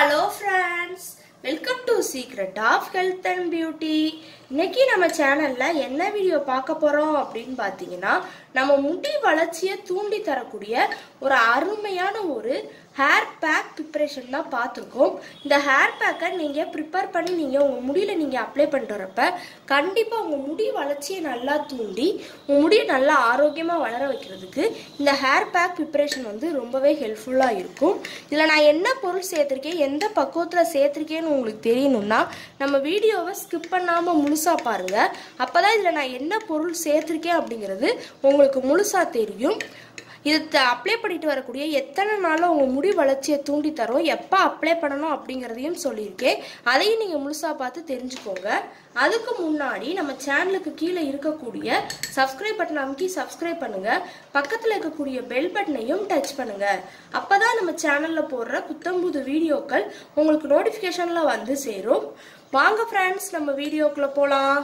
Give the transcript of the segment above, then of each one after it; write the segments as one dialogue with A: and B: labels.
A: hello friends welcome to secret of health and beauty இன்னைக்கு நம்ம சேனல்ல என்ன வீடியோ பார்க்க போறோம் அப்படின்னு பார்த்தீங்கன்னா நம்ம முடி வளர்ச்சியை தூண்டி தரக்கூடிய ஒரு அருமையான ஒரு ஹேர் பேக் ப்ரிப்பரேஷன் தான் பார்த்துருக்கோம் இந்த ஹேர் பேக்கை நீங்கள் ப்ரிப்பேர் பண்ணி நீங்கள் உங்கள் முடியில் நீங்கள் அப்ளை பண்ணிட்டு வரப்ப கண்டிப்பாக உங்கள் முடி வளர்ச்சியை நல்லா தூண்டி உங்கள் முடியை நல்லா ஆரோக்கியமாக வளர வைக்கிறதுக்கு இந்த ஹேர் பேக் ப்ரிப்பரேஷன் வந்து ரொம்பவே ஹெல்ப்ஃபுல்லாக இருக்கும் இதில் நான் என்ன பொருள் சேர்த்துருக்கேன் எந்த பக்குவத்தில் சேர்த்துருக்கேன்னு உங்களுக்கு தெரியணும்னா நம்ம வீடியோவை ஸ்கிப் பண்ணாமல் முழுசாக பாருங்கள் அப்போ தான் இதில் நான் என்ன பொருள் சேர்த்துருக்கேன் அப்படிங்கிறது உங்களுக்கு முழுசாக தெரியும் இது அப்ளை பண்ணிட்டு வரக்கூடிய எத்தனை நாளில் உங்கள் முடி வளர்ச்சியை தூண்டி தரும் எப்போ அப்ளை பண்ணணும் அப்படிங்கிறதையும் சொல்லியிருக்கேன் அதையும் நீங்கள் முழுசாக பார்த்து தெரிஞ்சுக்கோங்க அதுக்கு முன்னாடி நம்ம சேனலுக்கு கீழே இருக்கக்கூடிய சப்ஸ்கிரைப் பட்டன் அமைக்கி சப்ஸ்கிரைப் பண்ணுங்க பக்கத்தில் இருக்கக்கூடிய பெல் பட்டனையும் டச் பண்ணுங்க அப்பதான் நம்ம சேனலில் போடுற புத்தம்புது வீடியோக்கள் உங்களுக்கு நோட்டிஃபிகேஷனில் வந்து சேரும் வாங்க ஃப்ரெண்ட்ஸ் நம்ம வீடியோக்குள்ளே போகலாம்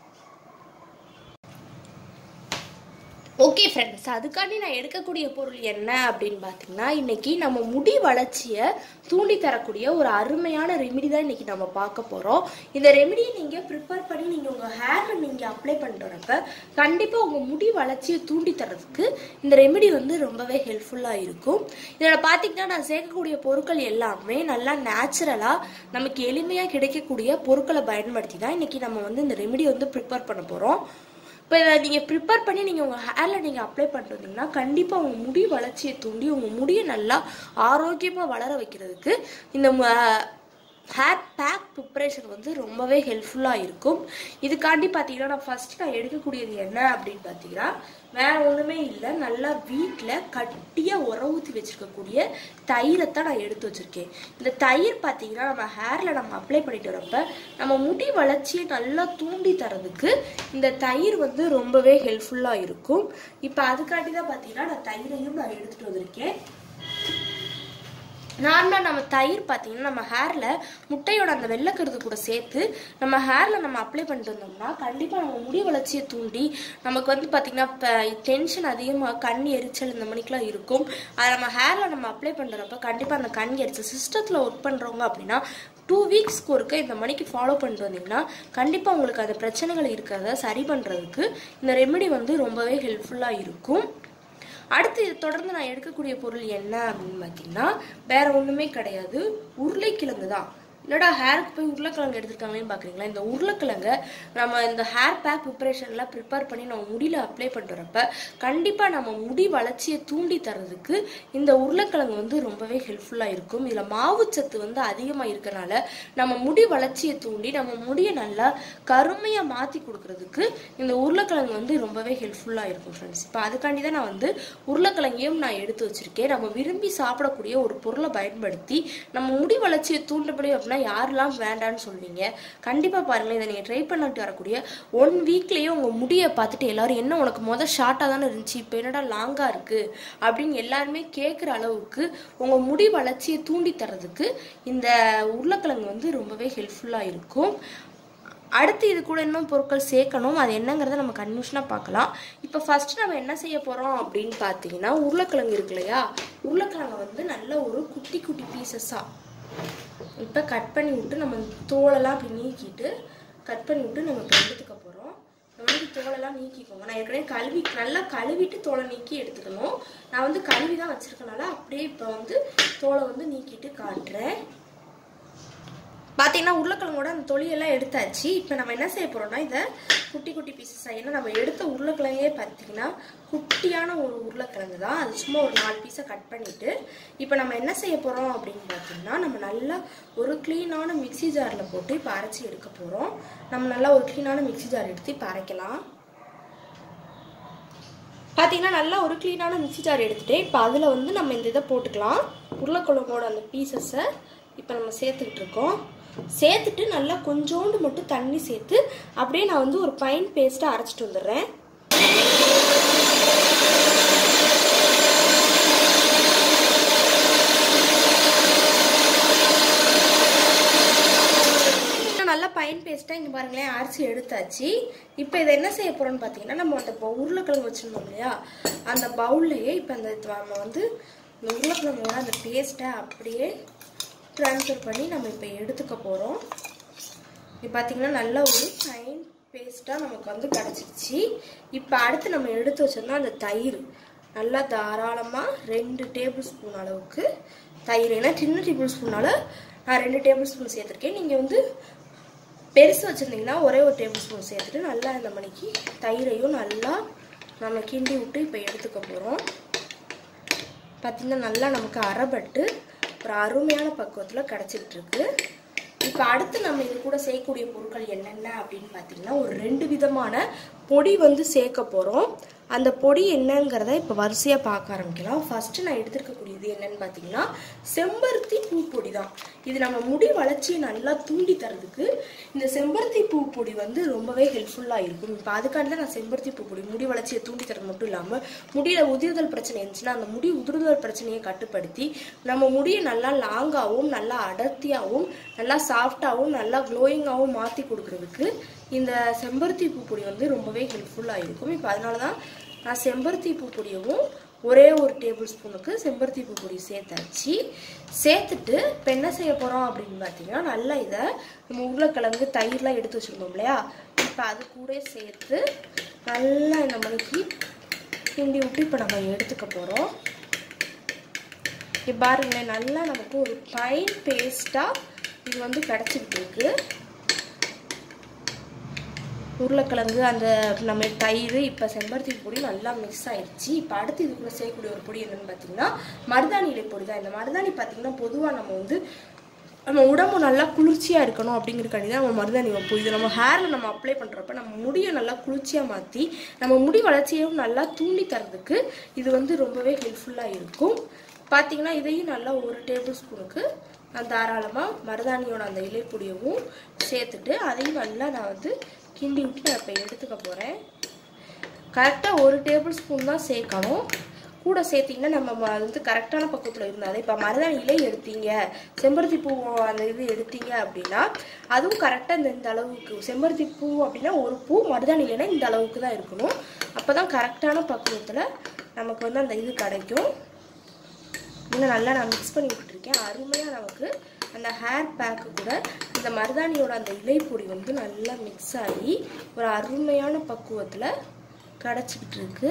A: ஓகே ஃப்ரெண்ட்ஸ் அதுக்காண்டி நான் எடுக்கக்கூடிய பொருள் என்ன அப்படின்னு பார்த்தீங்கன்னா இன்னைக்கு நம்ம முடி வளர்ச்சியை தூண்டி தரக்கூடிய ஒரு அருமையான ரெமிடி தான் இன்னைக்கு நம்ம பார்க்க போகிறோம் இந்த ரெமிடியை நீங்கள் ப்ரிப்பேர் பண்ணி நீங்கள் உங்கள் ஹேரில் நீங்கள் அப்ளை பண்ணிட்டு வரப்ப கண்டிப்பாக உங்கள் முடி வளர்ச்சியை தூண்டி தரதுக்கு இந்த ரெமிடி வந்து ரொம்பவே ஹெல்ப்ஃபுல்லாக இருக்கும் இதில் பார்த்தீங்கன்னா நான் சேர்க்கக்கூடிய பொருட்கள் எல்லாமே நல்லா நேச்சுரலாக நமக்கு எளிமையாக கிடைக்கக்கூடிய பொருட்களை பயன்படுத்தி தான் இன்னைக்கு நம்ம வந்து இந்த ரெமிடி வந்து ப்ரிப்பேர் பண்ண போகிறோம் இப்போ இதை நீங்கள் ப்ரிப்பேர் பண்ணி நீங்கள் உங்கள் ஹேரில் நீங்கள் அப்ளை பண்ணிட்டு வந்தீங்கன்னா கண்டிப்பாக உங்கள் முடி வளர்ச்சியை தூண்டி உங்கள் முடியை நல்லா ஆரோக்கியமாக வளர வைக்கிறதுக்கு இந்த ஹேர் பேக் ப்ரிப்பரேஷன் வந்து ரொம்பவே ஹெல்ப்ஃபுல்லாக இருக்கும் இதுக்காண்டி பார்த்தீங்கன்னா நான் ஃபஸ்ட்டு நான் எடுக்கக்கூடியது என்ன அப்படின்னு பார்த்தீங்கன்னா வேற ஒன்றுமே இல்லை நல்லா வீட்டில் கட்டியாக உர ஊற்றி வச்சுருக்கக்கூடிய தயிரை தான் நான் எடுத்து வச்சுருக்கேன் இந்த தயிர் பார்த்தீங்கன்னா நம்ம ஹேரில் நம்ம அப்ளை பண்ணிட்டு வரப்ப நம்ம முடி வளர்ச்சியை நல்லா தூண்டி தரதுக்கு இந்த தயிர் வந்து ரொம்பவே ஹெல்ப்ஃபுல்லாக இருக்கும் இப்போ அதுக்காண்டி தான் பார்த்தீங்கன்னா நான் தயிரையும் நான் எடுத்துகிட்டு வந்திருக்கேன் நார்மலாக நம்ம தயிர் பார்த்தீங்கன்னா நம்ம ஹேரில் முட்டையோட அந்த வெள்ளைக்கருது கூட சேர்த்து நம்ம ஹேரில் நம்ம அப்ளை பண்ணிட்டு வந்தோம்னா கண்டிப்பாக நம்ம முடி வளர்ச்சியை தூண்டி நமக்கு வந்து பார்த்திங்கன்னா இப்போ டென்ஷன் அதிகமாக கண் எரிச்சல் இந்த மணிக்கெலாம் இருக்கும் அதை நம்ம ஹேரில் நம்ம அப்ளை பண்ணுறப்ப கண்டிப்பாக அந்த கண் எரிச்சல் சிஸ்டத்தில் ஒர்க் பண்ணுறவங்க அப்படின்னா டூ வீக்ஸ்க்கு ஒருக்க இந்த மணிக்கு ஃபாலோ பண்ணிட்டு வந்தீங்கன்னா கண்டிப்பாக உங்களுக்கு அந்த பிரச்சனைகள் இருக்கிறத சரி பண்ணுறதுக்கு இந்த ரெமெடி வந்து ரொம்பவே ஹெல்ப்ஃபுல்லாக இருக்கும் அடுத்து இது தொடர்ந்து நான் எடுக்கக்கூடிய பொருள் என்ன அப்படின்னு பார்த்தீங்கன்னா வேற ஒன்றுமே கிடையாது உருளைக்கிழங்கு தான் என்னடா ஹேருக்கு போய் உருளைக்கிழங்கு எடுத்துருக்காங்களேன்னு பார்க்குறீங்களா இந்த உருளைக்கிழங்க நம்ம இந்த ஹேர் பேக் ப்ரிப்பரேஷன்லாம் ப்ரிப்பேர் பண்ணி நம்ம முடியில் அப்ளை பண்ணிட்டு வரப்ப கண்டிப்பாக நம்ம முடி வளர்ச்சியை தூண்டி தரதுக்கு இந்த உருளைக்கிழங்கு வந்து ரொம்பவே ஹெல்ப்ஃபுல்லாக இருக்கும் இதில் மாவுச்சத்து வந்து அதிகமாக இருக்கனால நம்ம முடி வளர்ச்சியை தூண்டி நம்ம முடியை நல்லா கருமையாக மாற்றி கொடுக்கறதுக்கு இந்த உருளைக்கிழங்கு வந்து ரொம்பவே ஹெல்ப்ஃபுல்லாக இருக்கும் ஃப்ரெண்ட்ஸ் இப்போ அதுக்காண்டி தான் நான் வந்து உருளைக்கிழங்கையும் நான் எடுத்து வச்சிருக்கேன் நம்ம விரும்பி சாப்பிடக்கூடிய ஒரு பொருளை பயன்படுத்தி நம்ம முடி வளர்ச்சியை தூண்டப்படி அப்படின்னா யாரெல்லாம் வேண்டான்னு சொல்வீங்க கண்டிப்பாக பாருங்களேன் இதை நீங்கள் ட்ரை பண்ணிட்டு வரக்கூடிய ஒன் வீக்லேயே உங்கள் முடியை பார்த்துட்டு எல்லாரும் என்ன உனக்கு மொதல் ஷார்ட்டாக தானே இருந்துச்சு இப்போ என்னடா லாங்காக இருக்குது அப்படின்னு எல்லாருமே கேட்குற அளவுக்கு உங்கள் முடி வளர்ச்சியை தூண்டி தரதுக்கு இந்த உருளைக்கிழங்கு வந்து ரொம்பவே ஹெல்ப்ஃபுல்லாக இருக்கும் அடுத்து இது கூட இன்னும் பொருட்கள் சேர்க்கணும் அது என்னங்கிறத நம்ம கன்ஃபியூஷனாக பார்க்கலாம் இப்போ ஃபர்ஸ்ட் நம்ம என்ன செய்ய போகிறோம் அப்படின்னு பார்த்தீங்கன்னா உருளைக்கிழங்கு இருக்கு இல்லையா உருளைக்கிழங்கை வந்து நல்ல ஒரு குட்டி குட்டி பீசஸாக இப்போ கட் பண்ணி விட்டு நம்ம தோலெல்லாம் அப்படி நீக்கிட்டு கட் பண்ணி விட்டு நம்ம இப்போ எடுத்துக்க போகிறோம் இந்த மாதிரி தோலெல்லாம் நீக்கிக்கோங்க நான் ஏற்கனவே கழுவி நல்லா கழுவிட்டு தோலை நீக்கி எடுத்துக்கணும் நான் வந்து கழுவி தான் வச்சுருக்கனால அப்படியே இப்போ வந்து தோலை வந்து நீக்கிட்டு காட்டுறேன் பார்த்தீங்கன்னா உருளைக்கிழங்கோட அந்த தொலியெல்லாம் எடுத்தாச்சு இப்போ நம்ம என்ன செய்ய போகிறோம்னா இதை குட்டி குட்டி பீசஸாக ஏன்னா நம்ம எடுத்த உருளைக்கிழங்கே பார்த்தீங்கன்னா குட்டியான ஒரு உருளைக்கிழங்கு தான் அது சும்மா ஒரு நாலு பீஸை கட் பண்ணிவிட்டு இப்போ நம்ம என்ன செய்ய போகிறோம் அப்படின்னு பார்த்தீங்கன்னா நம்ம நல்லா ஒரு க்ளீனான மிக்சி ஜாரில் போட்டு இப்போ அரைச்சி எடுக்க போகிறோம் நம்ம நல்லா ஒரு க்ளீனான மிக்சி ஜார் எடுத்து இப்போ அரைக்கலாம் பார்த்தீங்கன்னா நல்லா ஒரு க்ளீனான மிக்சி ஜார் எடுத்துகிட்டு இப்போ அதில் வந்து நம்ம இந்த இதை போட்டுக்கலாம் உருளைக்கிழங்கோட அந்த பீசஸை இப்போ நம்ம சேர்த்துக்கிட்டு இருக்கோம் சேர்த்துட்டு நல்லா கொஞ்சோண்டு மட்டும் தண்ணி சேர்த்து அப்படியே நான் வந்து ஒரு பைன் பேஸ்ட்டாக அரைச்சிட்டு வந்துடுறேன் நல்லா பைன் பேஸ்ட்டாக இங்கே பாருங்களேன் அரைச்சி எடுத்தாச்சு இப்போ இதை என்ன செய்ய போகிறோம்னு பார்த்தீங்கன்னா நம்ம அந்த ப- உருளைக்கிழங்கு வச்சுருந்தோம் இல்லையா அந்த பவுல்லையே இப்போ அந்த நம்ம வந்து இந்த உருளைக்கிழங்கோட அந்த பேஸ்ட்டை அப்படியே ட்ரான்ஸ்ஃபர் பண்ணி நம்ம இப்போ எடுத்துக்க போகிறோம் இப்போ பார்த்தீங்கன்னா நல்ல ஒரு ஃபைன் பேஸ்ட்டாக நமக்கு வந்து கிடச்சிருச்சு இப்போ அடுத்து நம்ம எடுத்து வச்சோம்னா அந்த தயிர் நல்லா தாராளமாக ரெண்டு டேபிள் ஸ்பூன் அளவுக்கு தயிர் ஏன்னா சின்ன டேபிள் ஸ்பூனால் நான் ரெண்டு டேபிள் ஸ்பூன் சேர்த்துருக்கேன் நீங்கள் வந்து பெருசு வச்சுருந்தீங்கன்னா ஒரே ஒரு டேபிள் ஸ்பூன் சேர்த்துட்டு நல்லா இந்த மணிக்கு தயிரையும் நல்லா நம்ம கிண்டி விட்டு இப்போ எடுத்துக்க போகிறோம் பார்த்திங்கன்னா நல்லா நமக்கு அரைப்பட்டு ஒரு அருமையான பக்குவத்தில் கிடச்சிட்டு இருக்கு இப்போ அடுத்து நம்ம இது கூட செய்யக்கூடிய பொருட்கள் என்னென்ன அப்படின்னு பார்த்தீங்கன்னா ஒரு ரெண்டு விதமான பொடி வந்து சேர்க்க போகிறோம் அந்த பொடி என்னங்கிறத இப்போ வரிசையாக பார்க்க ஆரம்பிக்கலாம் ஃபர்ஸ்ட் நான் எடுத்துருக்கக்கூடியது என்னன்னு பார்த்தீங்கன்னா செம்பருத்தி பூ பொடி தான் இது நம்ம முடி வளர்ச்சியை நல்லா தூண்டி தரதுக்கு இந்த செம்பருத்தி பூ பொடி வந்து ரொம்பவே ஹெல்ப்ஃபுல்லாக இருக்கும் இப்போ அதுக்காண்டி தான் நான் செம்பருத்தி பூ பொடி முடி வளர்ச்சியை தூண்டி தரது மட்டும் இல்லாமல் முடியில் உதிர்தல் பிரச்சனை இருந்துச்சுன்னா அந்த முடி உதிர்தல் பிரச்சனையை கட்டுப்படுத்தி நம்ம முடியை நல்லா லாங்காகவும் நல்லா அடர்த்தியாகவும் நல்லா சாஃப்டாகவும் நல்லா க்ளோயிங்காகவும் மாற்றி கொடுக்கறதுக்கு இந்த செம்பருத்தி பூ பொடி வந்து ரொம்பவே ஹெல்ப்ஃபுல்லாக இருக்கும் இப்போ அதனால தான் நான் செம்பருத்தி பூ பொடியவும் ஒரே ஒரு டேபிள் ஸ்பூனுக்கு செம்பருத்தி பூ பொடி சேர்த்தாச்சு சேர்த்துட்டு இப்போ என்ன செய்ய போகிறோம் அப்படின்னு பார்த்தீங்கன்னா நல்லா இதை நம்ம உருளைக்கிழங்கு தயிர்லாம் எடுத்து வச்சுருந்தோம் இல்லையா இப்போ அது கூட சேர்த்து நல்லா இந்த மணிக்கு கிண்டி விட்டு இப்போ நம்ம எடுத்துக்க போகிறோம் இப்போ பாருங்களேன் நல்லா நமக்கு ஒரு ஃபைன் பேஸ்ட்டாக இது வந்து கிடச்சிக்கிட்டு இருக்கு உருளைக்கிழங்கு அந்த நம்ம தயிர் இப்போ செம்பருத்தி பொடி நல்லா மிக்ஸ் ஆயிடுச்சு இப்போ அடுத்து இதுக்குள்ள செய்யக்கூடிய ஒரு பொடி என்னன்னு பார்த்தீங்கன்னா மருதாணி இலை பொடி தான் இந்த மருதாணி பார்த்தீங்கன்னா பொதுவாக நம்ம வந்து நம்ம உடம்பு நல்லா குளிர்ச்சியாக இருக்கணும் அப்படிங்கிறக்காண்டி தான் நம்ம மருதாணி வைப்போம் இது நம்ம ஹேரில் நம்ம அப்ளை பண்ணுறப்ப நம்ம முடியை நல்லா குளிர்ச்சியாக மாற்றி நம்ம முடி வளர்ச்சியையும் நல்லா தூண்டி தரதுக்கு இது வந்து ரொம்பவே ஹெல்ப்ஃபுல்லாக இருக்கும் பார்த்தீங்கன்னா இதையும் நல்லா ஒரு டேபிள் ஸ்பூனுக்கு நான் தாராளமாக மருதாணியோட அந்த இலைப்பொடியவும் சேர்த்துட்டு அதையும் நல்லா நான் வந்து கிண்டி விட்டு நான் இப்போ எடுத்துக்க போகிறேன் கரெக்டாக ஒரு டேபிள் ஸ்பூன் தான் சேர்க்கணும் கூட சேர்த்திங்கன்னா நம்ம ம- அது வந்து கரெக்டான பக்கத்தில் இருந்தால் இப்போ மருதாணி இலை எடுத்தீங்க செம்பருத்தி பூ அந்த இது எடுத்தீங்க அப்படின்னா அதுவும் கரெக்டாக இந்த இந்த அளவுக்கு செம்பருத்தி பூ அப்படின்னா ஒரு பூ மருதாணி இலைனா இந்த அளவுக்கு தான் இருக்கணும் அப்போ தான் கரெக்டான பக்குவத்தில் நமக்கு வந்து அந்த இது கிடைக்கும் இன்னும் நல்லா நான் மிக்ஸ் பண்ணி விட்டுருக்கேன் அருமையாக நமக்கு அந்த ஹேர் பேக்கு கூட இந்த மருதாணியோட அந்த இலைப்பொடி வந்து நல்லா மிக்ஸ் ஆகி ஒரு அருமையான பக்குவத்தில் கிடச்சிக்கிட்டு இருக்கு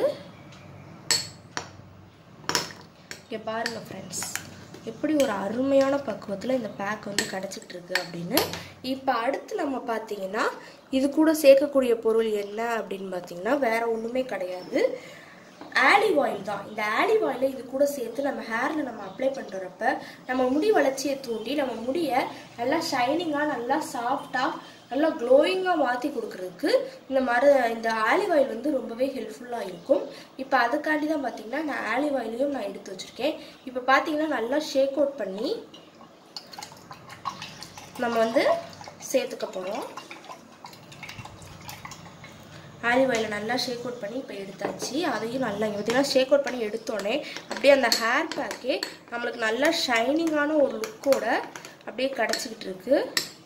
A: இங்கே பாருங்க ஃப்ரெண்ட்ஸ் எப்படி ஒரு அருமையான பக்குவத்தில் இந்த பேக் வந்து கிடச்சிட்டு இருக்கு அப்படின்னு இப்போ அடுத்து நம்ம பார்த்தீங்கன்னா இது கூட சேர்க்கக்கூடிய பொருள் என்ன அப்படின்னு பார்த்தீங்கன்னா வேற ஒன்றுமே கிடையாது ஆலிவ் ஆயில் தான் இந்த ஆலிவ் ஆயிலை இது கூட சேர்த்து நம்ம ஹேரில் நம்ம அப்ளை பண்ணுறப்ப நம்ம முடி வளர்ச்சியை தூண்டி நம்ம முடியை நல்லா ஷைனிங்காக நல்லா சாஃப்டாக நல்லா க்ளோயிங்காக மாற்றி கொடுக்கறதுக்கு இந்த மரு இந்த ஆலிவ் ஆயில் வந்து ரொம்பவே ஹெல்ப்ஃபுல்லாக இருக்கும் இப்போ அதுக்காண்டி தான் பார்த்தீங்கன்னா நான் ஆலிவ் ஆயிலையும் நான் எடுத்து வச்சுருக்கேன் இப்போ பார்த்தீங்கன்னா நல்லா ஷேக் அவுட் பண்ணி நம்ம வந்து சேர்த்துக்க போகிறோம் ஆலிவ் ஆயிலை நல்லா ஷேக் அவுட் பண்ணி இப்போ எடுத்தாச்சு அதையும் நல்லா இங்கே பார்த்தீங்கன்னா ஷேக் அவுட் பண்ணி எடுத்தோடனே அப்படியே அந்த ஹேர் பேக்கே நம்மளுக்கு நல்லா ஷைனிங்கான ஒரு லுக்கோட அப்படியே கிடச்சிக்கிட்டு இருக்கு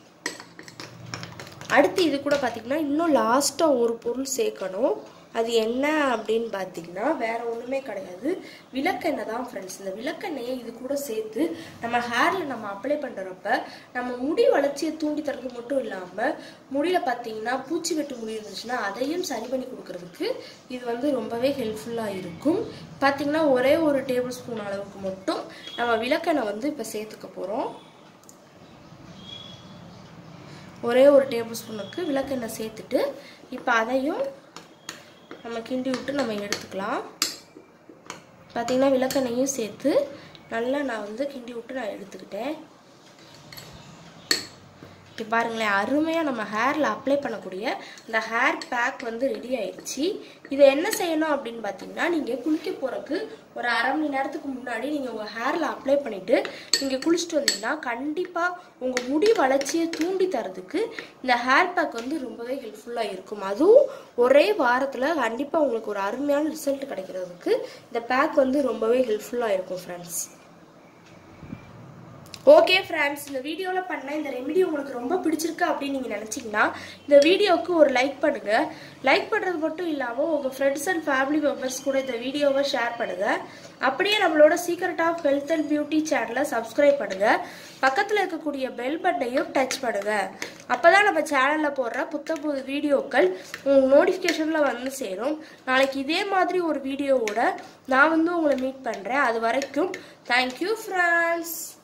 A: அடுத்து இது கூட பார்த்தீங்கன்னா இன்னும் லாஸ்ட்டாக ஒரு பொருள் சேர்க்கணும் அது என்ன அப்படின்னு பார்த்தீங்கன்னா வேற ஒன்றுமே கிடையாது விளக்கெண்ணெய் தான் ஃப்ரெண்ட்ஸ் இந்த விளக்கெண்ணெயை இது கூட சேர்த்து நம்ம ஹேரில் நம்ம அப்ளை பண்ணுறப்ப நம்ம முடி வளர்ச்சியை தூண்டி தரது மட்டும் இல்லாமல் முடியில் பார்த்தீங்கன்னா பூச்சி வெட்டு முடி இருந்துச்சுன்னா அதையும் சரி பண்ணி கொடுக்கறதுக்கு இது வந்து ரொம்பவே ஹெல்ப்ஃபுல்லாக இருக்கும் பார்த்தீங்கன்னா ஒரே ஒரு டேபிள் ஸ்பூன் அளவுக்கு மட்டும் நம்ம விளக்கெண்ணெய் வந்து இப்போ சேர்த்துக்க போகிறோம் ஒரே ஒரு டேபிள் ஸ்பூனுக்கு விளக்கெண்ணெய் சேர்த்துட்டு இப்போ அதையும் நம்ம கிண்டி விட்டு நம்ம எடுத்துக்கலாம் பார்த்தீங்கன்னா விளக்கெண்ணையும் சேர்த்து நல்லா நான் வந்து கிண்டி விட்டு நான் எடுத்துக்கிட்டேன் இப்போ பாருங்களேன் அருமையாக நம்ம ஹேரில் அப்ளை பண்ணக்கூடிய இந்த ஹேர் பேக் வந்து ரெடி ஆயிடுச்சு இதை என்ன செய்யணும் அப்படின்னு பார்த்தீங்கன்னா நீங்கள் குளிக்க போகிறதுக்கு ஒரு அரை மணி நேரத்துக்கு முன்னாடி நீங்கள் உங்கள் ஹேரில் அப்ளை பண்ணிவிட்டு நீங்கள் குளிச்சுட்டு வந்தீங்கன்னா கண்டிப்பாக உங்கள் முடி வளர்ச்சியை தூண்டி தரதுக்கு இந்த ஹேர் பேக் வந்து ரொம்பவே ஹெல்ப்ஃபுல்லாக இருக்கும் அதுவும் ஒரே வாரத்தில் கண்டிப்பாக உங்களுக்கு ஒரு அருமையான ரிசல்ட் கிடைக்கிறதுக்கு இந்த பேக் வந்து ரொம்பவே ஹெல்ப்ஃபுல்லாக இருக்கும் ஃப்ரெண்ட்ஸ் ஓகே ஃப்ரெண்ட்ஸ் இந்த வீடியோவில் பண்ண இந்த ரெமெடி உங்களுக்கு ரொம்ப பிடிச்சிருக்கு அப்படின்னு நீங்கள் நினச்சிங்கன்னா இந்த வீடியோவுக்கு ஒரு லைக் பண்ணுங்கள் லைக் பண்ணுறது மட்டும் இல்லாமல் உங்கள் ஃப்ரெண்ட்ஸ் அண்ட் ஃபேமிலி மெம்பர்ஸ் கூட இந்த வீடியோவை ஷேர் பண்ணுங்கள் அப்படியே நம்மளோட secret of health and beauty சேனலை சப்ஸ்கிரைப் பண்ணுங்கள் பக்கத்தில் இருக்கக்கூடிய பெல் பட்டனையும் டச் பண்ணுங்கள் அப்போ தான் நம்ம சேனலில் போடுற புத்த புது வீடியோக்கள் உங்களுக்கு நோட்டிஃபிகேஷனில் வந்து சேரும் நாளைக்கு இதே மாதிரி ஒரு வீடியோவோட நான் வந்து உங்களை மீட் பண்ணுறேன் அது வரைக்கும் தேங்க்யூ ஃப்ரெண்ட்ஸ்